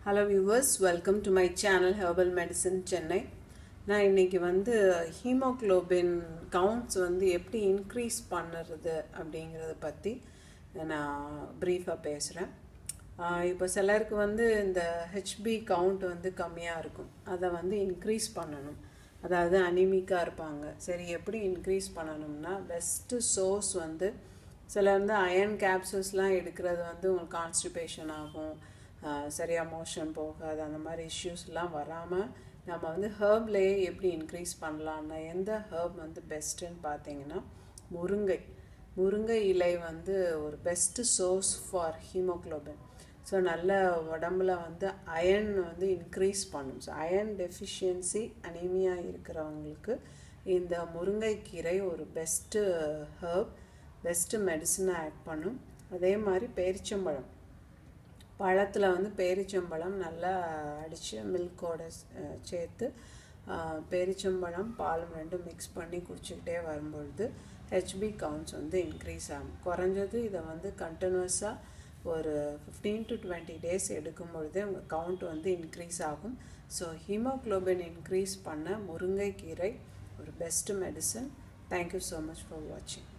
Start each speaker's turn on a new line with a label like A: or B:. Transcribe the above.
A: hello viewers welcome to my channel herbal medicine Chennai நான் இன்னைக்கு வந்து ஹீமோக்ளோபின் கவுண்ட்ஸ் வந்து எப்படி இன்க்ரீஸ் பண்ணுறது அப்படிங்கிறத பற்றி நான் ப்ரீஃபாக பேசுகிறேன் இப்போ சிலருக்கு வந்து இந்த ஹெச்பி கவுண்ட் வந்து கம்மியாக இருக்கும் அதை வந்து இன்க்ரீஸ் பண்ணணும் அதாவது அனிமிக்காக இருப்பாங்க சரி எப்படி இன்க்ரீஸ் பண்ணணும்னா பெஸ்ட்டு சோர்ஸ் வந்து சில வந்து அயன் கேப்சூல்ஸ்லாம் எடுக்கிறது வந்து உங்களுக்கு கான்ஸ்டிபேஷன் ஆகும் சரியாக மோஷன் போகாது அந்த மாதிரி இஷ்யூஸ்லாம் வராமல் நம்ம வந்து ஹேர்ப்லேயே எப்படி இன்க்ரீஸ் பண்ணலான்னா எந்த ஹேர்ப் வந்து பெஸ்ட்டுன்னு பார்த்தீங்கன்னா முருங்கை முருங்கை இலை வந்து ஒரு best source for haemoglobin so நல்ல உடம்புல வந்து அயன் வந்து இன்க்ரீஸ் பண்ணும் ஸோ அயன் டெஃபிஷியன்சி அனிமியா இருக்கிறவங்களுக்கு இந்த முருங்கைக்கீரை ஒரு பெஸ்ட்டு ஹர்ப் பெஸ்ட்டு மெடிசனை ஆட் பண்ணும் அதே மாதிரி பேரிச்சம்பழம் பழத்தில் வந்து பேரிச்சம்பழம் நல்லா அடித்து மில்கோட சேர்த்து பேரிச்சம்பழம் பாலும் ரெண்டும் மிக்ஸ் பண்ணி குடிச்சிக்கிட்டே வரும்பொழுது ஹெச்பி கவுண்ட்ஸ் வந்து இன்க்ரீஸ் ஆகும் குறைஞ்சது இதை வந்து கண்டினியூஸாக ஒரு ஃபிஃப்டீன் டு டுவெண்ட்டி டேஸ் எடுக்கும் பொழுதே உங்கள் கவுண்ட் வந்து இன்க்ரீஸ் ஆகும் ஸோ ஹீமோக்ளோபின் இன்க்ரீஸ் பண்ண முருங்கைக்கீரை ஒரு best medicine thank you so much for வாட்சிங்